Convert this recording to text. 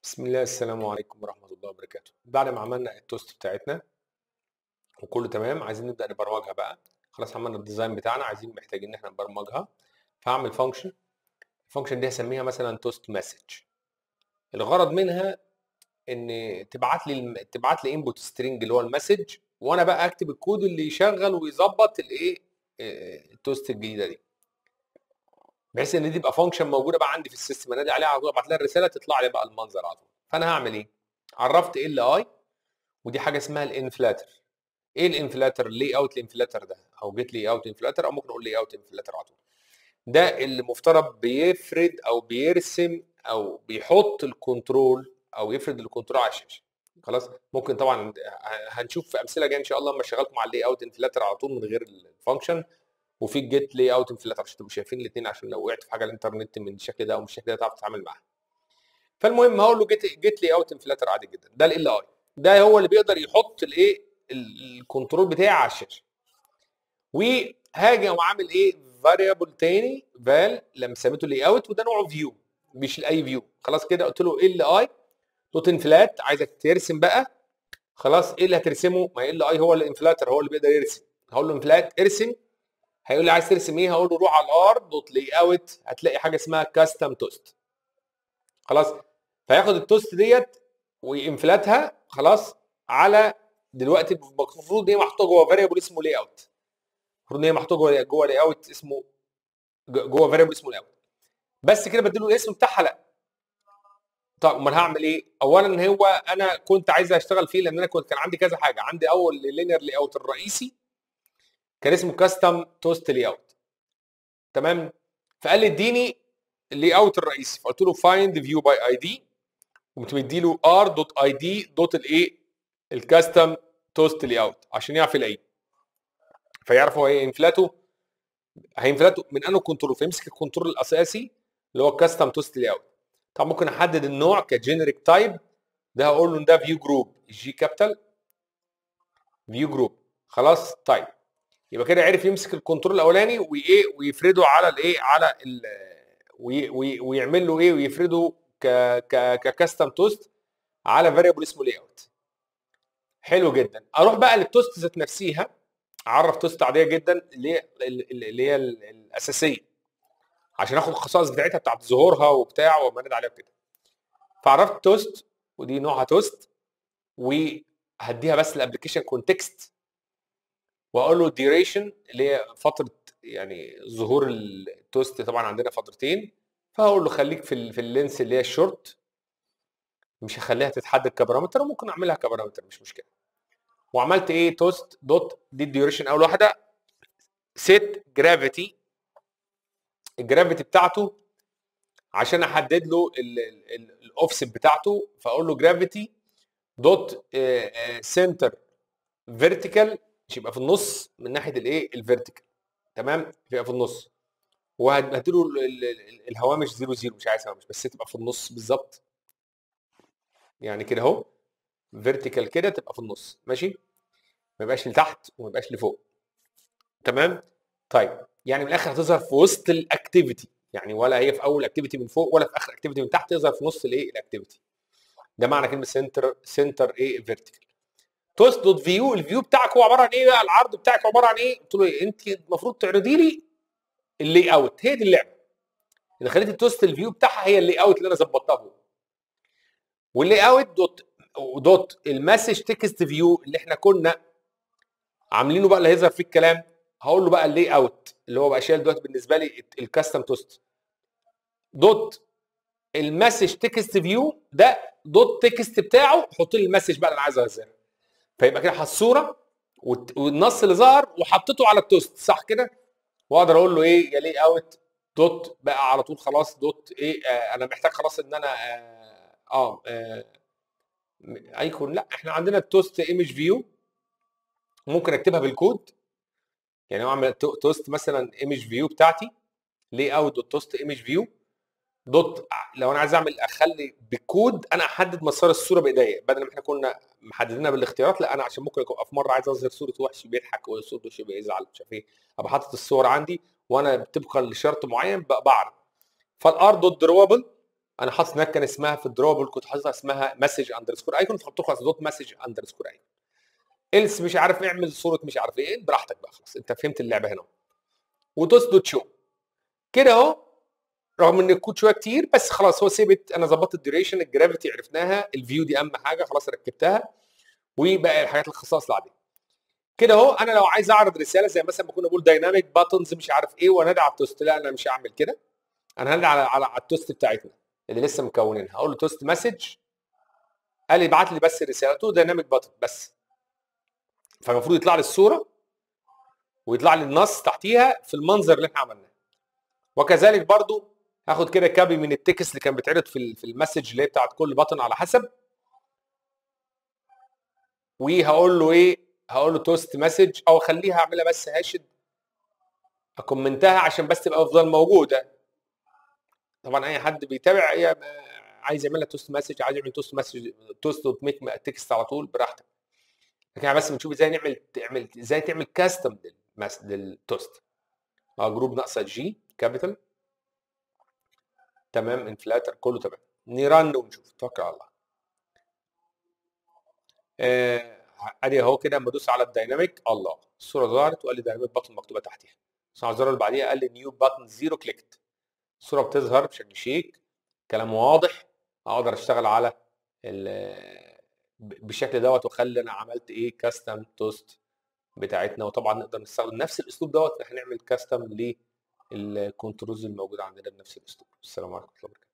بسم الله السلام عليكم ورحمة الله وبركاته بعد ما عملنا التوست بتاعتنا وكله تمام عايزين نبدأ نبرمجها بقى خلاص عملنا الديزاين بتاعنا عايزين محتاجين ان احنا نبرمجها فهعمل فانكشن الفانكشن دي هسميها مثلا توست مسج الغرض منها ان تبعت لي الم... تبعت لي انبوت سترينج اللي هو المسج وانا بقى اكتب الكود اللي يشغل ويظبط الايه آه، التوست الجديده دي بحيث ان دي تبقى فانكشن موجوده بقى عندي في السيستم انادي عليها على طول ابعت لها الرساله تطلع لي بقى المنظر على طول فانا هعمل ايه عرفت ال اي ودي حاجه اسمها الانفلاتر ايه الانفلاتر لي اوت الانفلاتر ده او جيت لي اوت انفلاتر او ممكن اقول لي اوت انفلاتر على طول ده اللي مفترض بيفرد او بيرسم او بيحط الكنترول او يفرد الكنترول على الشاشه خلاص ممكن طبعا هنشوف في امثله جايه ان شاء الله لما اشتغلكم على اللي اوت انفلاتر على طول من غير الفانكشن وفي الجيت لي اوت انفلاتر عشان تبقوا شايفين الاثنين عشان لو وقعت في حاجه على الانترنت من الشكل ده او من الشكل ده تعرف تتعامل معاها فالمهم هقول له جيت جيت لي اوت انفلاتر عادي جدا ده ال اي ده هو اللي بيقدر يحط الايه ال- الكنترول بتاعي على الشاشه وهاجي وعامل ايه فاريبل تاني فال لما سميته لي اوت وده نوعه فيو مش الاي فيو خلاص كده قلت له ال اي دوت انفلات عايزك ترسم بقى خلاص ايه اللي هترسمه ما ال اي هو الانفلاتر هو اللي بيقدر يرسم هقول له انفلات ارسم هيقول لي عايز ترسم ايه هقول له روح على الار دوت لي اوت هتلاقي حاجه اسمها كاستم توست خلاص فياخد التوست ديت وينفلاتها خلاص على دلوقتي المفروض ان هي محطوطه جوه فاريبل اسمه لي اوت المفروض ان هي محطوطه جوه جوه لي اوت اسمه ج- جوه فاريبل اسمه لي اوت بس كده بديله الاسم بتاعها لا طب امال هعمل ايه؟ اولا هو انا كنت عايز اشتغل فيه لان انا كنت كان عندي كذا حاجه عندي اول اللينير لي اوت الرئيسي كان اسمه كاستم توست لي اوت تمام فقال لي اديني اللي اوت الرئيسي فقلت له فايند فيو باي اي دي قمت مدي له ار دوت اي دي دوت الايه الكاستم توست لي اوت عشان يعرف يلاقيه فيعرف هو ايه انفلاته هينفلاته من انه كنترول فيمسك الكنترول الاساسي اللي هو الكاستم توست لي اوت طبعا ممكن احدد النوع كجينيريك تايب ده هقول له إن ده فيو جروب جي كابيتال فيو جروب خلاص طيب يبقى كده عرف يمسك الكنترول الاولاني وايه ويفرده على الايه على ال وي وي ويعمل له ايه ويفرده ك ك ككاستم توست على فاريبل اسمه لي اوت حلو جدا اروح بقى للتوست ذات نفسيها اعرف توست عاديه جدا اللي هي اللي هي ال- الاساسيه عشان اخد الخصائص بتاعتها بتاعت ظهورها وبتاع وامند عليها كده فعرفت توست ودي نوعها توست وهديها بس الابلكيشن كونتكست واقول له الديوريشن اللي هي فتره يعني ظهور التوست طبعا عندنا فترتين فهقول له خليك في ال في اللينس اللي هي الشورت مش هخليها تتحدد كبارامتر وممكن اعملها كبارامتر مش مشكله وعملت ايه توست دوت دي الديوريشن اول واحده سيت جرافيتي الجرافيتي بتاعته عشان احدد له الاوفست بتاعته فاقول له جرافيتي دوت سنتر فيرتيكال مش يبقى في النص من ناحيه الايه الفيرتيكال تمام يبقى في النص وهديله ال- ال- ال- الهوامش 0 0 مش عايز هوامش بس تبقى في النص بالظبط يعني كده اهو فيرتيكال كده تبقى في النص ماشي ما يبقاش لتحت وما يبقاش لفوق تمام طيب يعني من الاخر هتظهر في وسط الاكتيفيتي يعني ولا هي في اول اكتيفيتي من فوق ولا في اخر اكتيفيتي من تحت تظهر في نص الايه الاكتيفيتي ده معنى كلمه سنتر سنتر ايه فيرتيكال توست دوت فيو الفيو بتاعك هو عباره عن ايه بقى العرض بتاعك عباره عن ايه قلت له إيه؟ انت المفروض تعرضي لي اللي اوت هي دي اللعبه اللي خليت التوست الفيو بتاعها هي اللي اوت اللي انا ظبطتها فوق واللي اوت دوت دوت المسج تكست فيو اللي احنا كنا عاملينه بقى اللي هيظهر فيه الكلام هقول له بقى اللي اوت اللي هو بقى شايل دلوقتي بالنسبه لي الكاستم توست دوت المسج تكست فيو ده دوت تكست بتاعه حط لي المسج بقى اللي انا عايز اظهرها فيبقى كده الصوره والت- والنص اللي ظهر وحطيته على التوست صح كده واقدر اقول له ايه يا لي اوت دوت بقى على طول خلاص دوت ايه آه انا محتاج خلاص ان انا اه, آه, آه ايكون لا احنا عندنا التوست ايمج فيو ممكن اكتبها بالكود يعني اعمل تو- توست مثلا ايمج فيو بتاعتي لي اوت دوت توست ايمج فيو دوت لو انا عايز اعمل اخلي بالكود انا احدد مسار الصوره بايديا بدل ما احنا كنا محددينها بالاختيارات لا انا عشان ممكن يكون في مره عايز اظهر صوره وحش بيضحك وصوره وحش بيزعل مش عارف ايه ابقى حاطط الصور عندي وانا طبقا لشرط معين ب- بعرض فالار دوت دروبل انا حاطط هناك كان اسمها في الدروبل كنت حاططها اسمها مسج اندرسكور ايكون فحطوا خلاص دوت مسج اندرسكور ايكون الس مش عارف اعمل صوره مش عارف ايه براحتك بقى خلاص انت فهمت اللعبه هنا ودوس دوت شو كده اهو رغم ان الكود شويه كتير بس خلاص هو ثبت انا ظبطت الديوريشن الجرافيتي عرفناها الفيو دي اهم حاجه خلاص ركبتها وباقي الحاجات الخصائص العاديه كده اهو انا لو عايز اعرض رساله زي مثلا ما كنا بقول دايناميك باتنز مش عارف ايه وانادي على التوست لا انا مش هعمل كده انا هنادي على على على التوست بتاعتنا اللي لسه مكونينها هقول له توست مسج قال لي ابعت لي بس الرساله قلت له دايناميك باتن بس فالمفروض يطلع لي الصوره ويطلع لي النص تحتيها في المنظر اللي احنا عملناه وكذلك برضو هاخد كده كابي من التكست اللي كان بيتعرض في ال- في المسج اللي هي بتاعت كل بطن على حسب وهقول له ايه هقول له توست مسج او اخليها اعملها بس هاشد اكومنتها عشان بس تبقى تفضل موجوده طبعا اي حد بيتابع هي عايز يعملها توست مسج عايز يعمل توست مسج توست وتميك تكست على طول براحتك لكن احنا بس بنشوف ازاي نعمل تعمل ازاي تعمل كاستم للتوست اه جروب ناقصه جي كابيتال تمام انفلاتر كله تمام نيران ونشوف توكل على الله آه، ادي اهو كده اما ادوس على الدايناميك الله الصوره ظهرت وقال لي دايناميك باتن مكتوبه تحتيها بس على الزرار اللي بعديها قال لي نيو باتن زيرو كليكت الصوره بتظهر بشكل شيك كلام واضح اقدر اشتغل على ال- ب- بالشكل دوت واخلي انا عملت ايه كاستم توست بتاعتنا وطبعا نقدر نستخدم نفس الاسلوب دوت ان احنا نعمل كاستم للكنترولز الموجوده عندنا بنفس الاسلوب السلام عليكم ورحمه الله وبركاته